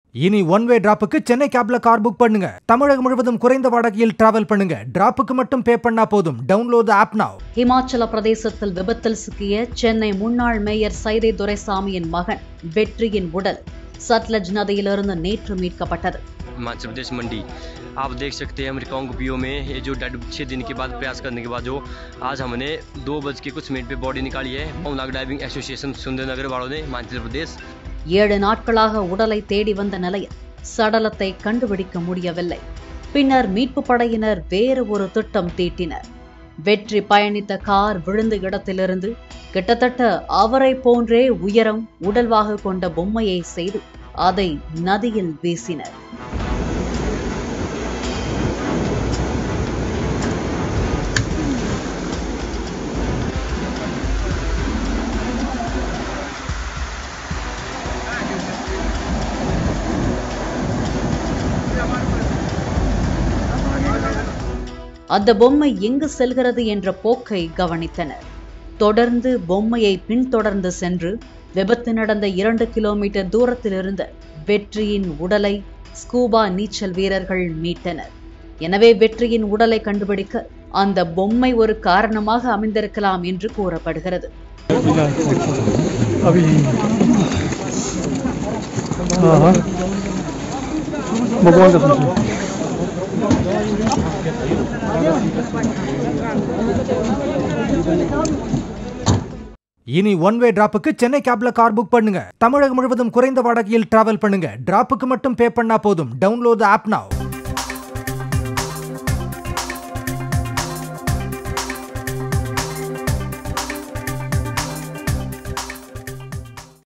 இனி one way டிராப்புக்கு Chennai கேப்ல car book பண்ணுங்க தமிழகம் முழுவதும் குறைந்த வாடகையில் டிராவல் பண்ணுங்க டிராப்புக்கு மட்டும் பே பண்ணா போதும் டவுன்லோட் ஆப் now ஹிமாச்சல பிரதேசத்தில் விபத்தில் சிக்கிய சென்னை முன்னாள் மேயர் சைதை துரைசாமியின் மகன் வெற்றியின் உடல் சட்லஜ் நதியிலிருந்து நேற்று மீட்கப்பட்டது हिमाचल प्रदेश मंडी आप देख सकते हैं अमेरिकाओं के पीओ में ये जो डेड छः दिन के बाद प्रयास करने के बाद जो आज हमने दो बज के कुछ मिनट पे बॉडी निकाली है मौनाग डाइविंग एसोसिएशन सुंदरनगर वालों ने हिमाचल प्रदेश ஏழு நாட்களாக உடலை தேடி வந்த நிலையில் சடலத்தை கண்டுபிடிக்க முடியவில்லை பின்னர் மீட்பு படையினர் வேறு ஒரு திட்டம் தீட்டினர் வெற்றி பயணித்த கார் விழுந்த இடத்திலிருந்து கிட்டத்தட்ட அவரை போன்றே உயரம் உடல்வாக கொண்ட பொம்மையை செய்து அதை நதியில் வீசினர் அந்த பொம்மை எங்கு செல்கிறது என்ற போக்கை கவனித்தனர் தொடர்ந்து பொம்மையை பின்தொடர்ந்து சென்று விபத்து நடந்த இரண்டு கிலோமீட்டர் தூரத்தில் இருந்த வெற்றியின் உடலை ஸ்கூபா நீச்சல் வீரர்கள் மீட்டனர் எனவே வெற்றியின் உடலை கண்டுபிடிக்க அந்த பொம்மை ஒரு காரணமாக அமைந்திருக்கலாம் என்று கூறப்படுகிறது अभी हाँ हाँ भगवान का पूछो இனி ஒன் வே டிராப்புக்கு சென்னை கேப்ல கார் புக் பண்ணுங்க தமிழகம் முழுவதும் குறைந்த வாடகையில் டிராவல் பண்ணுங்க டிராப்புக்கு மட்டும் பே பண்ணா போதும் டவுன்லோட் ஆப் now